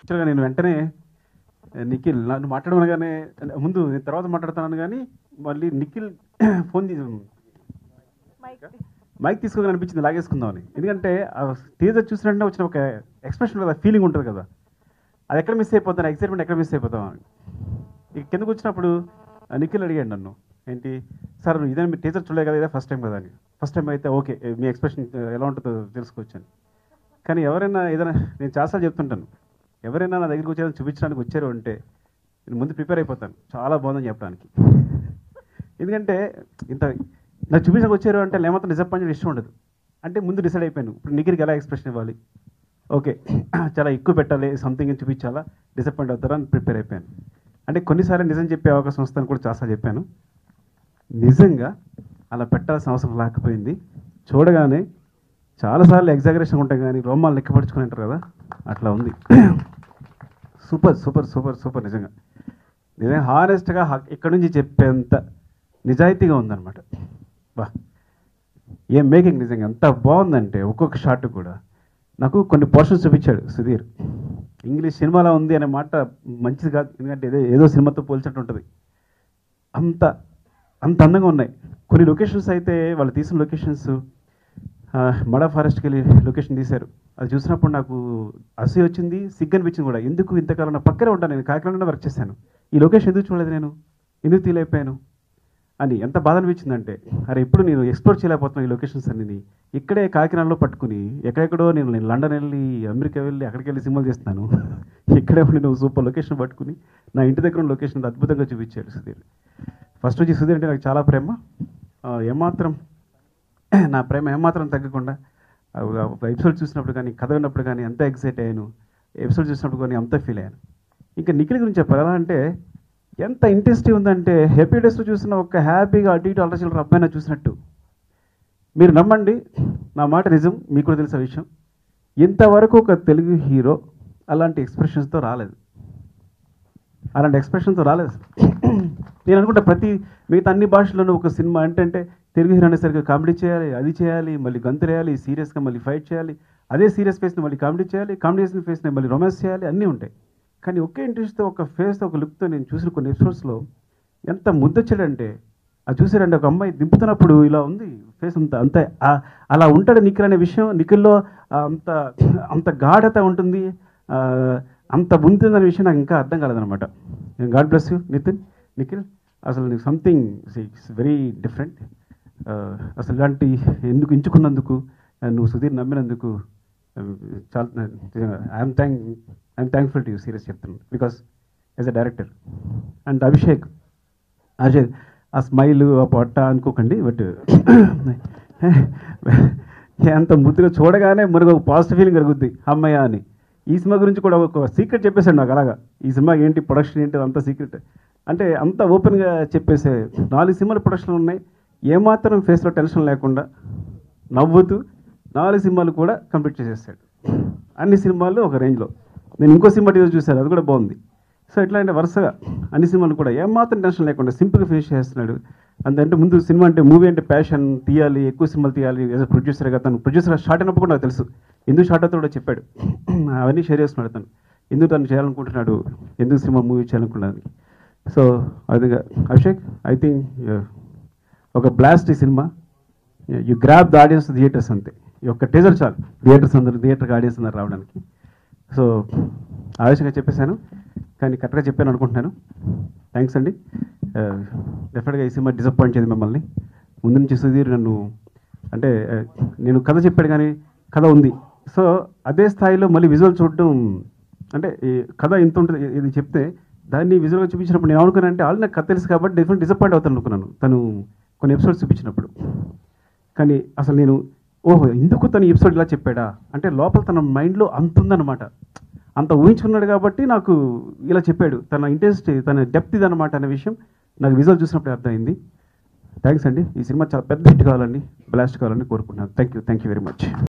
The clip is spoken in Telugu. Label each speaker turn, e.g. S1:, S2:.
S1: యాక్చువల్గా నేను వెంటనే నిఖిల్ నన్ను మాట్లాడమనగానే ముందు నేను తర్వాత మాట్లాడుతున్నాను కానీ మళ్ళీ నిఖిల్ ఫోన్ తీసి మైక్ తీసుకోగానే అనిపించింది లాగేసుకుందామని ఎందుకంటే ఆ టీజర్ చూసిన వెంటనే వచ్చిన ఒక ఎక్స్ప్రెషన్ కదా ఫీలింగ్ ఉంటుంది కదా అది ఎక్కడ మిస్ అయిపోతాను ఎక్సైట్మెంట్ ఎక్కడ మిస్ అయిపోతాం అని ఇక కిందకు వచ్చినప్పుడు ఆ నిఖిల్ అడిగాడు నన్ను ఏంటి సార్ ఇదే మీరు టీచర్ చూడలేదు కదా ఇదే ఫస్ట్ టైం కదా అని ఫస్ట్ టైం అయితే ఓకే మీ ఎక్స్ప్రెషన్ ఎలా ఉంటుందో తెలుసుకోవచ్చాను కానీ ఎవరైనా ఏదైనా నేను చాలాసార్లు చెప్తుంటాను ఎవరైనా నా దగ్గరికి వచ్చేది చూపించడానికి వచ్చారు అంటే నేను ముందు ప్రిపేర్ అయిపోతాను చాలా బాగుందని చెప్పడానికి ఎందుకంటే ఇంత నాకు చూపించడానికి వచ్చారు అంటే లేకపోతే డిసప్పాయింట్ ఇష్టం ఉండదు అంటే ముందు డిసైడ్ అయిపోయాను ఇప్పుడు నిఖిల్కి ఎలా ఎక్స్ప్రెషన్ ఇవ్వాలి ఓకే చాలా ఎక్కువ పెట్టాలి సంథింగ్ అని చూపించాలా డిసప్పాయింట్ అవుతారా అని ప్రిపేర్ అయిపోయాను అంటే కొన్నిసార్లు నిజం చెప్పే అవకాశం వస్తుందని కూడా చాలాసార్లు చెప్పాను నిజంగా అలా పెట్టాల్సిన అవసరం లేకపోయింది చూడగానే చాలాసార్లు ఎగ్జాగరేషన్ ఉంటాయి కానీ రోమాలు లెక్కపరుచుకుని అంటారు కదా అట్లా ఉంది సూపర్ సూపర్ సూపర్ సూపర్ నిజంగా నిజంగా హానెస్ట్గా ఇక్కడ నుంచి చెప్పేంత నిజాయితీగా ఉందన్నమాట బా ఏం మేకింగ్ నిజంగా ఎంత బాగుందంటే ఒక్కొక్క షాట్ కూడా నాకు కొన్ని పోర్షన్స్ చూపించాడు సుధీర్ ఇంగ్లీష్ సినిమాలో ఉంది అనే మాట మంచిది కాదు ఎందుకంటే ఏదో ఏదో సినిమాతో పోల్చినట్టు ఉంటుంది అంత అంత అందంగా ఉన్నాయి కొన్ని లొకేషన్స్ అయితే వాళ్ళు తీసిన లొకేషన్స్ మడా ఫారెస్ట్కి వెళ్ళి లొకేషన్ తీశారు అది చూసినప్పుడు నాకు అసూయ వచ్చింది సిగ్గు అనిపించింది కూడా ఎందుకు ఇంతకాలం నా పక్కనే ఉంటాను నేను కాకినాడలో వర్క్ చేశాను ఈ లొకేషన్ ఎందుకు చూడలేదు నేను ఎందుకు తీయలేకపోయాను అని ఎంత బాధ అనిపించిందంటే అరే ఇప్పుడు నేను ఎక్స్ప్లోర్ చేయలేకపోతున్నాను ఈ లొకేషన్స్ అన్ని ఇక్కడే కాకినాడలో పట్టుకుని ఎక్కడెక్కడో నేను నేను లండన్ వెళ్ళి అమెరికా వెళ్ళి అక్కడికి వెళ్ళి సినిమాలు చేస్తున్నాను ఇక్కడే ఉండి నువ్వు సూపర్ లొకేషన్ పట్టుకుని నా ఇంటి దగ్గర ఉన్న లొకేషన్ అద్భుతంగా చూపించాడు సుధీర్ ఫస్ట్ వచ్చి సుధీర్ అంటే నాకు చాలా ప్రేమ ఆ, ఏమాత్రం నా ప్రేమ ఏమాత్రం తగ్గకుండా ఆ ఒక ఎపిసోడ్ చూసినప్పుడు కానీ కథ విన్నప్పుడు కానీ అంత ఎక్సైట్ అయ్యాను ఎపిసోడ్ చూసినప్పుడు కానీ అంత ఫీల్ అయ్యాను ఇంకా నిఖిల్ గురించి చెప్పాలి ఎలా అంటే ఎంత ఇంట్రెస్టింగ్ ఉందంటే హ్యాపీ డేస్లో చూసిన ఒక హ్యాపీగా అటు ఇటు అల్లచిల్లర అబ్బాయినా చూసినట్టు మీరు నమ్మండి నా మాట నిజం మీకు కూడా తెలిసిన విషయం ఇంతవరకు ఒక తెలుగు హీరో అలాంటి ఎక్స్ప్రెషన్స్తో రాలేదు అలాంటి ఎక్స్ప్రెషన్తో రాలేదు నేను అనుకుంటా ప్రతి మిగతా అన్ని భాషల్లోనూ ఒక సినిమా అంటే అంటే తెలుగు హీరో అనేసరికి కామెడీ చేయాలి అది చేయాలి మళ్ళీ గంతులు వేయాలి సీరియస్గా మళ్ళీ ఫైట్ చేయాలి అదే సీరియస్ ఫేస్ని మళ్ళీ కామెడీ చేయాలి కామెడీ చేసిన ఫేస్ని మళ్ళీ రొమాన్స్ చేయాలి అన్నీ ఉంటాయి కానీ ఒకే ఇంట్రెస్ట్తో ఒక ఫేస్తో ఒక లుక్తో నేను చూసిన కొన్ని ఎపిసోడ్స్లో ఎంత ముద్దొచ్చాడంటే అది చూసారంటే ఒక అమ్మాయి దింపుతున్నప్పుడు ఇలా ఉంది ఫేస్ అంత అంత ఆ- అలా ఉంటాడు నిఖిల్ అనే విషయం నిఖిల్లో ఆ అంత అంత గాఢత ఉంటుంది ఆ, అంత ఉంటుందనే విషయం నాకు ఇంకా అర్థం కాలేదనమాట God bless you Nithin Nikhil అసలు నీకు సంథింగ్ ఇట్స్ వెరీ డిఫరెంట్ అసలు ఇలాంటి ఎందుకు ఎంచుకున్నందుకు ఆ, నువ్వు సుధీర్ నమ్మినందుకు ఆ, చాలా I'm thank I'm thankful to you serious చెప్తున్నాను because as a director and Abhishek Ajay ఆ స్మైల్ ఆ పొట్ట అనుకోకండి బట్ ఎంత ముద్దుగా చూడగానే మనకు ఒక పాజిటివ్ ఫీలింగ్ కలుగుద్ది అమ్మయ్య అని ఈ సినిమా గురించి కూడా ఒక సీక్రెట్ చెప్పేశాడు నాకు అలాగా ఈ సినిమా ఏంటి ప్రొడక్షన్ ఏంటి అంత సీక్రెట్ అంటే అంత ఓపెన్గా చెప్పేసే నాలుగు సినిమాలు ప్రొడక్షన్లు ఉన్నాయి ఏమాత్రం ఫేస్లో టెన్షన్ లేకుండా నవ్వుతూ నాలుగు సినిమాలు కూడా కంప్లీట్ చేసేసాడు అన్ని సినిమాలు ఒక రేంజ్లో నేను ఇంకో సినిమా టీజర్ చూశాను అది కూడా బాగుంది సో ఇట్లా అంటే వరుసగా అన్ని సినిమాలు కూడా ఏమాత్రం టెన్షన్ లేకుండా సింపుల్గా ఫినిష్ చేస్తున్నాడు అంతంటే ముందు సినిమా అంటే మూవీ అంటే ప్యాషన్ తీయాలి ఎక్కువ సినిమాలు తీయాలి యాజ్ ప్రొడ్యూసర్గా తను ప్రొడ్యూసర్ స్టార్ట్ అయినప్పుడు కూడా నాకు తెలుసు ఎందుకు స్టార్ట్ అవుతాడో కూడా చెప్పాడు అవన్నీ షేర్ చేస్తున్నాడు తను ఎందుకు తను చేయాలనుకుంటున్నాడు ఎందుకు సినిమా మూవీ చేయాలనుకున్నాను సో అది అభిషేక్ ఐ థింక్ ఒక బ్లాస్ట్ ఈ సినిమా you grab the audience theatres అంతే ఈ ఒక్క టీజర్ చాలు థియేటర్స్ అందరూ థియేటర్కి ఆడియన్స్ అందరు రావడానికి సో ఆవేశంగా చెప్పేశాను కానీ కరెక్ట్గా చెప్పాను అనుకుంటున్నాను థ్యాంక్స్ అండి డెఫినెట్గా ఈ సినిమా డిసప్పాయింట్ చేయదు మిమ్మల్ని ముందు నుంచి సుధీర్ నన్ను అంటే uh, నేను కథ చెప్పాడు కానీ కథ ఉంది సో అదే స్థాయిలో మళ్ళీ విజువల్ చూడడం అంటే ఈ కథ ఇంత ఉంటుంది ఇ- ఇది చెప్తే దాన్ని విజువల్గా చూపించినప్పుడు నేను అనుకున్నాను అంటే ఆల్రెడీ నాకు కథ తెలుసు కాబట్టి డెఫినెట్ డిసప్పాయింట్ అవుతాను అనుకున్నాను తను కొన్ని ఎపిసోడ్స్ చూపించినప్పుడు కానీ అసలు నేను ఓహో ఎందుకు తను ఎపిసోడ్ ఇలా చెప్పాడా అంటే లోపల తన మైండ్లో అంత ఉందన్నమాట అంత ఊహించుకున్నాడు కాబట్టి నాకు ఇలా చెప్పాడు తన ఇంట్రెస్ట్ తన డెప్త్ ఇదన్నమాట అనే విషయం నాకు విజువల్ చూసినప్పుడు అర్థమైంది థ్యాంక్స్ అండి ఈ సినిమా చాలా పెద్ద హిట్ కావాలండి బ్లాస్ట్ కావాలని కోరుకుంటున్నాను thank you thank you very much